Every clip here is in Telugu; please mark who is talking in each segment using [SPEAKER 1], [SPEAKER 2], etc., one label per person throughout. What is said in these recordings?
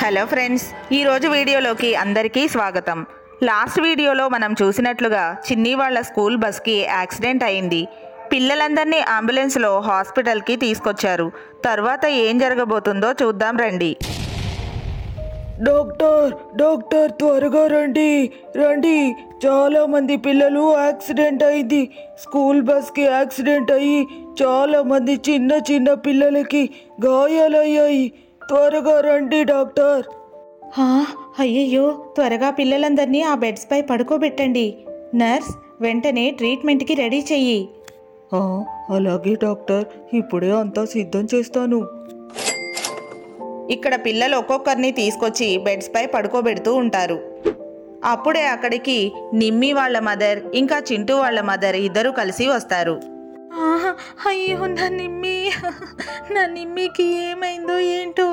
[SPEAKER 1] హలో ఫ్రెండ్స్ ఈరోజు వీడియోలోకి అందరికీ స్వాగతం లాస్ట్ వీడియోలో మనం చూసినట్లుగా చిన్ని వాళ్ళ స్కూల్ బస్కి యాక్సిడెంట్ అయింది పిల్లలందరినీ అంబులెన్స్లో హాస్పిటల్కి తీసుకొచ్చారు తర్వాత ఏం జరగబోతుందో చూద్దాం రండి
[SPEAKER 2] డాక్టర్ డాక్టర్ త్వరగా రండి రండి చాలా మంది పిల్లలు యాక్సిడెంట్ అయింది స్కూల్ బస్కి యాక్సిడెంట్ అయ్యి చాలా మంది చిన్న చిన్న పిల్లలకి గాయాలయ్యాయి త్వరగా రండి డాక్టర్
[SPEAKER 1] హా, అయ్యయ్యో త్వరగా పిల్లలందరినీ ఆ బెడ్స్పై పడుకోబెట్టండి నర్స్ వెంటనే ట్రీట్మెంట్కి రెడీ చెయ్యి
[SPEAKER 2] ఆ, అలాగే డాక్టర్ ఇప్పుడే అంతా సిద్ధం చేస్తాను
[SPEAKER 1] ఇక్కడ పిల్లలు ఒక్కొక్కరిని తీసుకొచ్చి బెడ్స్పై పడుకోబెడుతూ ఉంటారు అప్పుడే అక్కడికి నిమ్మి వాళ్ళ మదర్ ఇంకా చింటూ వాళ్ళ మదర్ ఇద్దరు కలిసి వస్తారు అయ్యో నా నిమ్మి నా నిమ్మికి ఏమైందో ఏంటో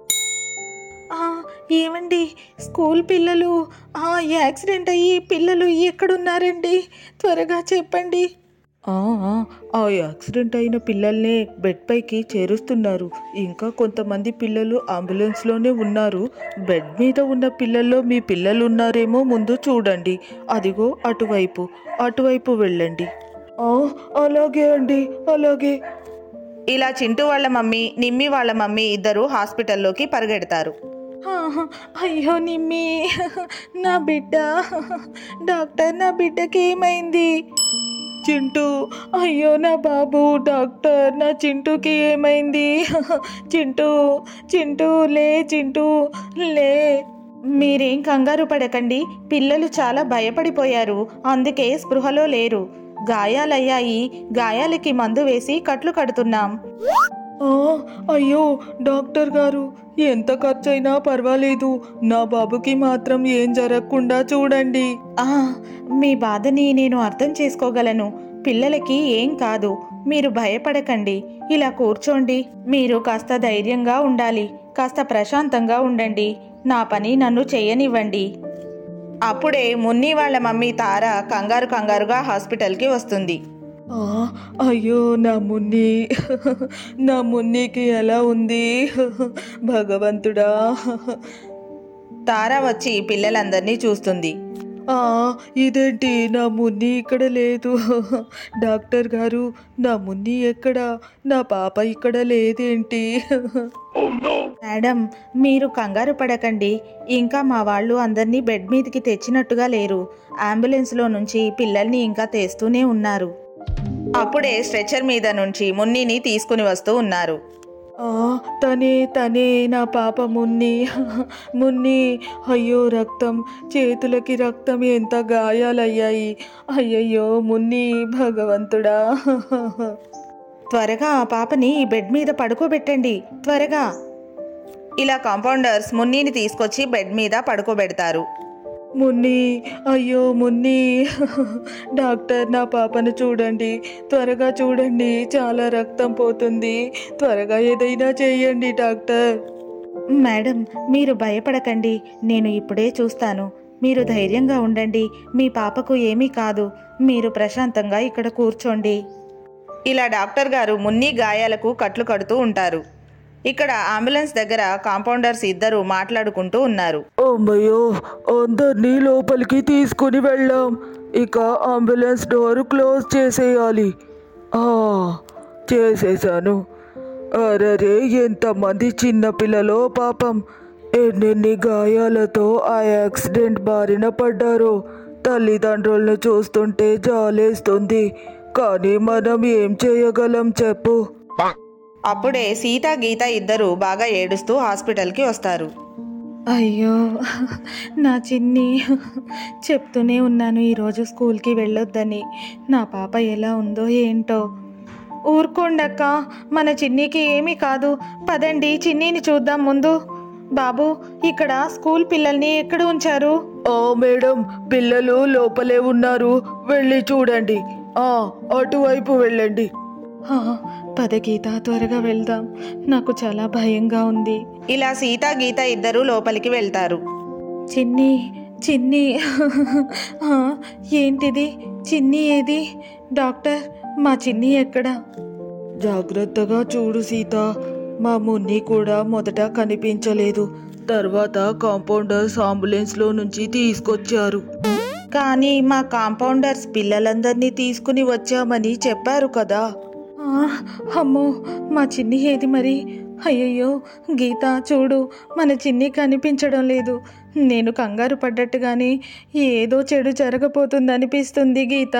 [SPEAKER 1] ఆ, ఏమండి స్కూల్ పిల్లలు ఆ, యాక్సిడెంట్ అయ్యి పిల్లలు ఎక్కడున్నారండి త్వరగా చెప్పండి
[SPEAKER 2] ఆ, ఆ, ఆ యాక్సిడెంట్ అయిన పిల్లల్నే బెడ్ పైకి చేరుస్తున్నారు ఇంకా కొంతమంది పిల్లలు అంబులెన్స్లోనే ఉన్నారు బెడ్ మీద ఉన్న పిల్లల్లో మీ పిల్లలు ఉన్నారేమో ముందు చూడండి అదిగో అటువైపు అటువైపు వెళ్ళండి ఆ, అలాగే అండి అలాగే
[SPEAKER 1] ఇలా చింటూ వాళ్ళ మమ్మీ నిమ్మి వాళ్ళ మమ్మీ ఇద్దరు హాస్పిటల్లోకి పరిగెడతారు అయ్యో నిమ్మి నా బిడ్డ డాక్టర్ నా బిడ్డకి ఏమైంది చింటూ అయ్యో నా బాబు డాక్టర్ నా చింటూకి ఏమైంది చింటూ చింటూ లే చింటూ లే మీరేం కంగారు పడకండి పిల్లలు చాలా భయపడిపోయారు అందుకే స్పృహలో లేరు గాయాలయ్యాయి గాయాలకి మందు వేసి కట్లు కడుతున్నాం
[SPEAKER 2] ఆ, అయ్యో డాక్టర్ గారు ఎంత ఖర్చైనా పర్వాలేదు నా బాబుకి మాత్రం ఏం జరగకుండా చూడండి
[SPEAKER 1] ఆ, మీ బాధని నేను అర్థం చేసుకోగలను పిల్లలకి ఏం కాదు మీరు భయపడకండి ఇలా కూర్చోండి మీరు కాస్త ధైర్యంగా ఉండాలి కాస్త ప్రశాంతంగా ఉండండి నా పని నన్ను చేయనివ్వండి అప్పుడే మున్ని వాళ్ళ మమ్మీ తార కంగారు కంగారుగా హాస్పిటల్కి వస్తుంది
[SPEAKER 2] ఆ, అయ్యో నా మున్ని నా మున్నికి ఎలా ఉంది భగవంతుడా
[SPEAKER 1] తార వచ్చి పిల్లలందరినీ చూస్తుంది
[SPEAKER 2] ఆ, ఇదేంటి నా మున్ని ఇక్కడ లేదు డాక్టర్ గారు నా మున్ని ఎక్కడ నా పాప ఇక్కడ లేదేంటి
[SPEAKER 1] మేడం మీరు కంగారు పడకండి ఇంకా మా వాళ్ళు అందరినీ బెడ్ మీదకి తెచ్చినట్టుగా లేరు అంబులెన్స్లో నుంచి పిల్లల్ని ఇంకా తెస్తూనే ఉన్నారు అప్పుడే స్ట్రెచర్ మీద నుంచి మున్నిని తీసుకుని వస్తూ ఉన్నారు
[SPEAKER 2] ఆ, తనే తనే నా పాప మున్ని మున్ని అయ్యో రక్తం చేతులకి రక్తం ఎంత గాయాలయ్యాయి అయ్యయ్యో మున్ని భగవంతుడా
[SPEAKER 1] త్వరగా ఆ పాపని ఈ బెడ్ మీద పడుకోబెట్టండి త్వరగా ఇలా కాంపౌండర్స్ మున్నిని తీసుకొచ్చి బెడ్ మీద పడుకోబెడతారు
[SPEAKER 2] మున్ని అయ్యో మున్ని డాక్టర్ నా పాపను చూడండి త్వరగా చూడండి చాలా రక్తం పోతుంది త్వరగా ఏదైనా చేయండి డాక్టర్
[SPEAKER 1] మేడం మీరు భయపడకండి నేను ఇప్పుడే చూస్తాను మీరు ధైర్యంగా ఉండండి మీ పాపకు ఏమీ కాదు మీరు ప్రశాంతంగా ఇక్కడ కూర్చోండి ఇలా డాక్టర్ గారు మున్ని గాయాలకు కట్లు కడుతూ ఉంటారు ఇక్కడ అంబులెన్స్ దగ్గర కాంపౌండర్స్ ఇద్దరు మాట్లాడుకుంటూ ఉన్నారు
[SPEAKER 2] అమ్మయ్యో అందరినీ లోపలికి తీసుకుని వెళ్ళాం ఇక అంబులెన్స్ డోర్ క్లోజ్ చేసేయాలి ఆ, చేసేసాను అరరే ఎంతమంది చిన్నపిల్లలో పాపం ఎన్నెన్ని గాయాలతో ఆ యాక్సిడెంట్ బారిన పడ్డారో తల్లిదండ్రులను చూస్తుంటే జాలేస్తుంది కానీ మనం ఏం చేయగలం చెప్పు
[SPEAKER 1] అప్పుడే సీత గీత ఇద్దరు బాగా ఏడుస్తూ హాస్పిటల్కి వస్తారు అయ్యో నా చిన్ని చెప్తూనే ఉన్నాను ఈరోజు స్కూల్కి వెళ్ళొద్దని నా పాప ఎలా ఉందో ఏంటో ఊరుకోండక్క మన చిన్నికి ఏమీ కాదు పదండి చిన్నీని చూద్దాం ముందు బాబు ఇక్కడ స్కూల్ పిల్లల్ని ఎక్కడ ఉంచారు
[SPEAKER 2] ఆ మేడం పిల్లలు లోపలే ఉన్నారు వెళ్ళి చూడండి ఆ అటువైపు వెళ్ళండి
[SPEAKER 1] హా, పద గీత త్వరగా వెళ్దాం నాకు చాలా భయంగా ఉంది ఇలా సీత గీత ఇద్దరు లోపలికి వెళ్తారు చిన్ని చిన్ని ఆ, ఏంటిది చిన్ని ఏది డాక్టర్ మా చిన్ని ఎక్కడ
[SPEAKER 2] జాగ్రత్తగా చూడు సీత మా మున్ని కూడా మొదట కనిపించలేదు తర్వాత కాంపౌండర్స్ అంబులెన్స్లో నుంచి తీసుకొచ్చారు
[SPEAKER 1] కానీ మా కాంపౌండర్స్ పిల్లలందరినీ తీసుకుని వచ్చామని చెప్పారు కదా
[SPEAKER 2] ఆ, అమ్మో మా చిన్ని ఏది మరి అయ్యయ్యో గీత చూడు మన చిన్ని కనిపించడం లేదు నేను కంగారు పడ్డట్టుగానే ఏదో చెడు జరగబోతుంది అనిపిస్తుంది గీత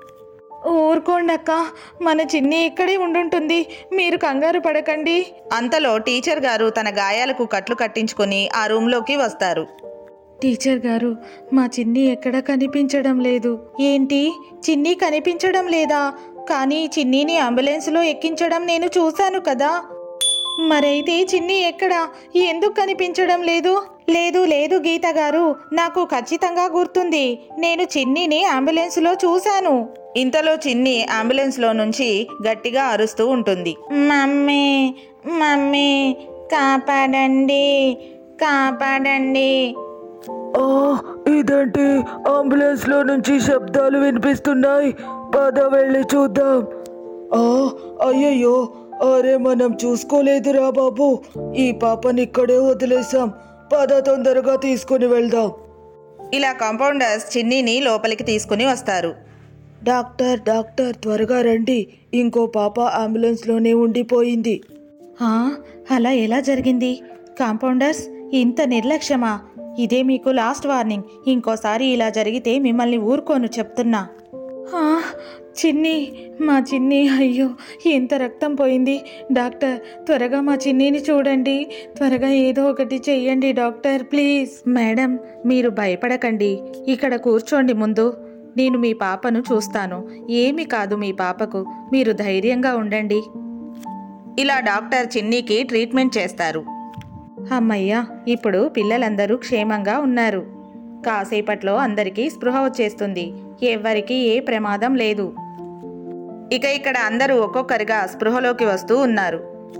[SPEAKER 2] ఊరుకోండి అక్క మన చిన్ని ఇక్కడే ఉండుంటుంది మీరు కంగారు పడకండి
[SPEAKER 1] అంతలో టీచర్ గారు తన గాయాలకు కట్లు కట్టించుకొని ఆ రూమ్లోకి వస్తారు
[SPEAKER 2] టీచర్ గారు మా చిన్ని ఎక్కడ కనిపించడం లేదు
[SPEAKER 1] ఏంటి చిన్ని కనిపించడం లేదా కానీ చిన్నీని అంబులెన్స్లో ఎక్కించడం నేను చూశాను కదా మరైతే చిన్ని ఎక్కడ ఎందుకు కనిపించడం లేదు లేదు లేదు గీత గారు నాకు ఖచ్చితంగా గుర్తుంది నేను చిన్నిని అంబులెన్స్లో చూశాను ఇంతలో చిన్ని అంబులెన్స్లో నుంచి గట్టిగా అరుస్తూ ఉంటుంది మమ్మీ మమ్మీ కాపాడండి కాపాడండి
[SPEAKER 2] ఆ, ఇదేంటి అంబులెన్స్ లో నుంచి శబ్దాలు వినిపిస్తున్నాయి పద వెళ్ళి చూద్దాం ఆ, అయ్యయ్యో అరే మనం చూసుకోలేదురా బాబు ఈ పాపని ఇక్కడే వదిలేసాం పద తొందరగా తీసుకుని వెళ్దాం
[SPEAKER 1] ఇలా కాంపౌండర్స్ చిన్నీని లోపలికి తీసుకుని వస్తారు
[SPEAKER 2] డాక్టర్ డాక్టర్ త్వరగా రండి ఇంకో పాప అంబులెన్స్లోనే ఉండిపోయింది
[SPEAKER 1] ఆ, అలా ఎలా జరిగింది కాంపౌండర్స్ ఇంత నిర్లక్ష్యమా ఇదే మీకు లాస్ట్ వార్నింగ్ ఇంకోసారి ఇలా జరిగితే మిమ్మల్ని ఊరుకోను చెప్తున్నా
[SPEAKER 2] ఆ, చిన్ని మా చిన్ని అయ్యో ఎంత రక్తం పోయింది డాక్టర్ త్వరగా మా చిన్నిని చూడండి త్వరగా ఏదో ఒకటి చెయ్యండి డాక్టర్ ప్లీజ్
[SPEAKER 1] మేడం మీరు భయపడకండి ఇక్కడ కూర్చోండి ముందు నేను మీ పాపను చూస్తాను ఏమి కాదు మీ పాపకు మీరు ధైర్యంగా ఉండండి ఇలా డాక్టర్ చిన్నీకి ట్రీట్మెంట్ చేస్తారు అమ్మయ్య ఇప్పుడు పిల్లలందరూ క్షేమంగా ఉన్నారు కాసేపట్లో అందరికీ స్పృహ వచ్చేస్తుంది ఎవ్వరికీ ఏ ప్రమాదం లేదు ఇక ఇక్కడ అందరూ ఒక్కొక్కరిగా స్పృహలోకి వస్తూ ఉన్నారు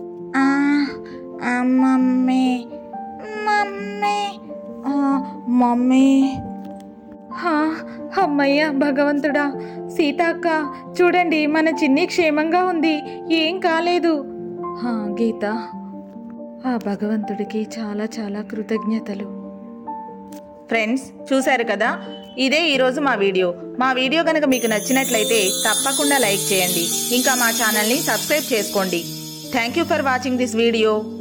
[SPEAKER 1] మమ్మీ మమ్మీ మమ్మీ
[SPEAKER 2] హా, అమ్మయ్య భగవంతుడా సీతాక్క చూడండి మన చిన్ని క్షేమంగా ఉంది ఏం కాలేదు హా, గీత ఆ భగవంతుడికి చాలా చాలా కృతజ్ఞతలు
[SPEAKER 1] ఫ్రెండ్స్ చూశారు కదా ఇదే ఈరోజు మా వీడియో మా వీడియో కనుక మీకు నచ్చినట్లయితే తప్పకుండా లైక్ చేయండి ఇంకా మా ఛానల్ని సబ్స్క్రైబ్ చేసుకోండి thank you for watching this video